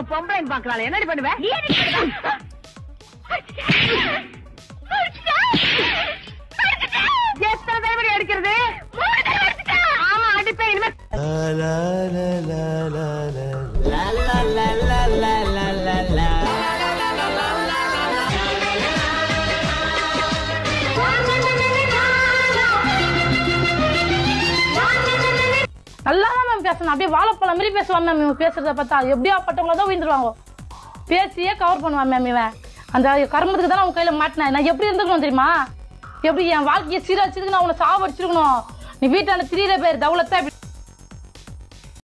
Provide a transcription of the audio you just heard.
ஒரு பொம்பளை பாக்கலாம் என்னடி பண்ணுவேன் எத்தனை தடவை அடிக்கிறது ஆமா அடிப்பேன் இனிமே நல்லா தான் மேம் பேசணும் அப்படியே வாழைப்பழம் மாதிரி பேசுவான் மேம் இவன் பேசுறத பார்த்தா எப்படியா பட்டவங்கள தான் விழுந்துருவாங்க பேசியே கவர் பண்ணுவான் மேம் இவன் அந்த கர்மத்துக்கு தான் அவன் கையில மாட்டினேன் நான் எப்படி இருந்துக்கணும் தெரியுமா எப்படி என் வாழ்க்கையை சீரழிச்சதுக்கு நான் உன்னை சாவடிச்சிருக்கணும் நீ வீட்டாண்ட திரியிற பேர் தவுலத்தா இப்படி